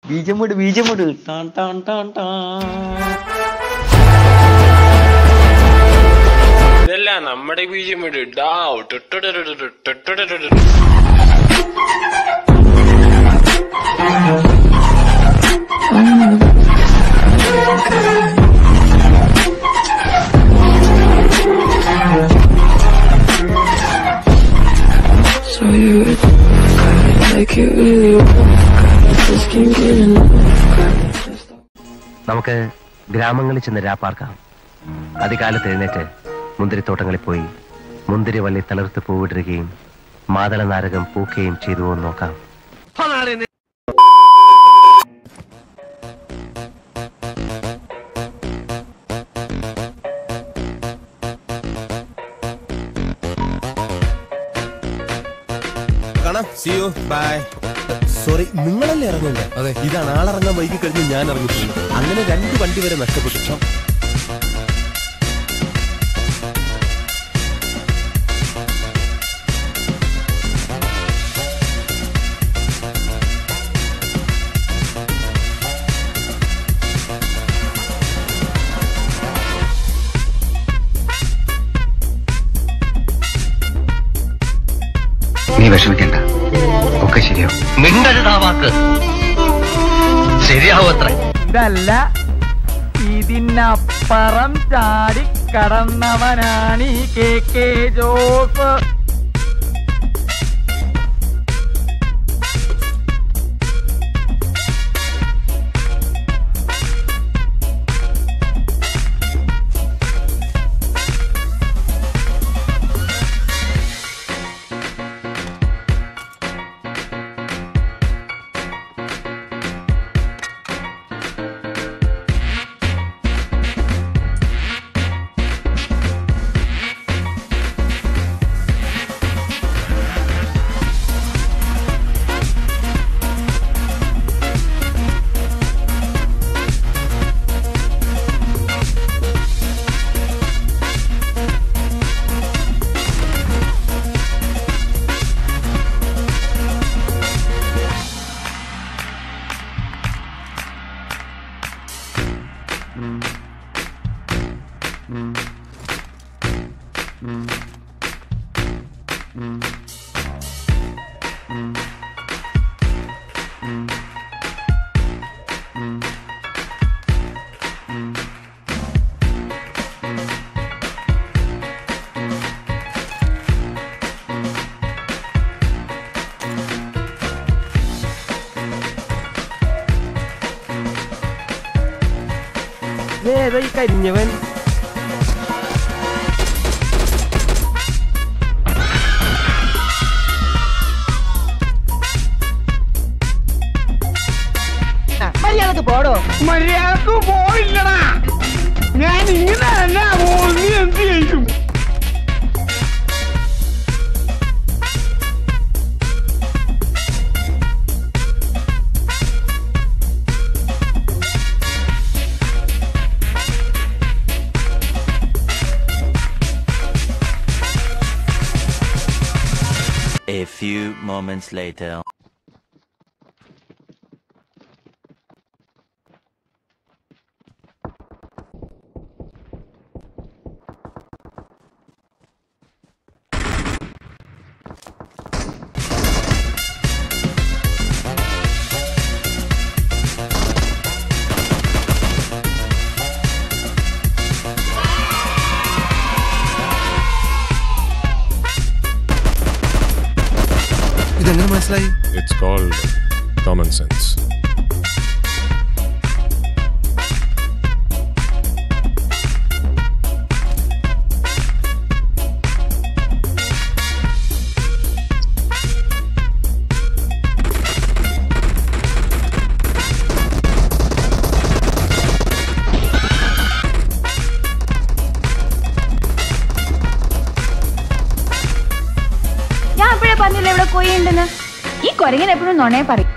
ബീജമുട് ബീജമുട് ടാൻ ടാൻ ടാൻ ടാൻ ഇതല്ല നമ്മുടെ ബീജം ഇട് ഡാവ് ടുട്ടുടുടുടുടു, ടുട്ടുടുടുടു. So you like you really just can't get enough. നമുക്ക് ഗ്രാമങ്ങളിൽ ചെന്ന് രാപ്പാർക്കാം അതികാലത്ത് എഴുന്നേറ്റ് മുന്തിരിത്തോട്ടങ്ങളിൽ പോയി മുന്തിരി വള്ളി തളർത്ത് പൂവിടുകയും മാതള നാരകം പൂക്കുകയും ചെയ്തുവോ എന്ന് നോക്കാം കാണാം സി യു ബൈ സോറി നിങ്ങളല്ലേ ഇറങ്ങുന്നത് അതെ ഇതാണ് ആളിറങ്ങാൻ വൈകി കഴിഞ്ഞ് ഞാൻ ഇറങ്ങിപ്പോയി അങ്ങനെ രണ്ട് വണ്ടി വരെ നഷ്ടപ്പെട്ടു ക്ഷ. നീ വിഷമിക്കണ്ട ഒക്കെ ശരിയാവും മിണ്ടരുതാ വാക്ക് ശരിയാവത്രേ ഇതല്ല ഇതിനപ്പുറം ചാടി കടന്നവനാണ് ഈ കെ കെ ജോസ് ഏതാ ഈ കരിഞ്ഞവൻ മര്യാദക്ക് പോയില്ലടാ ഞാൻ ഇങ്ങനെ അല്ല പോകുന്നു എന്ത് ചെയ്യും A few moments later. ഇതെങ്ങനെ മനസ്സിലായി It's called common sense. ഞാൻ അപ്പോഴേ പറഞ്ഞില്ല ഇവിടെ കൊയ്യുണ്ടെന്ന് ഈ കൊരങ്ങൻ എപ്പോഴും നുണയെ പറയും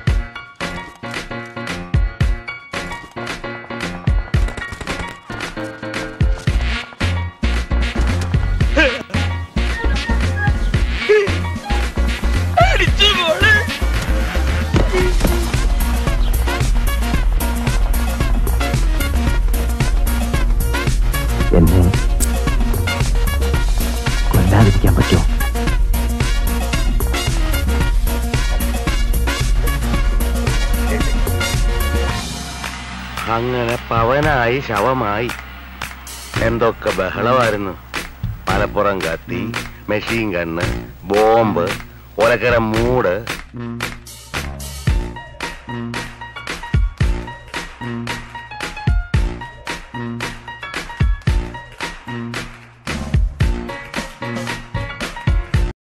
അങ്ങനെ പവനായി ശവമായി എന്തൊക്കെ ബഹളമായിരുന്നു മലപ്പുറം കത്തി മെഷീൻ കണ്ണ് ബോംബ് ഒലക്കര മൂട്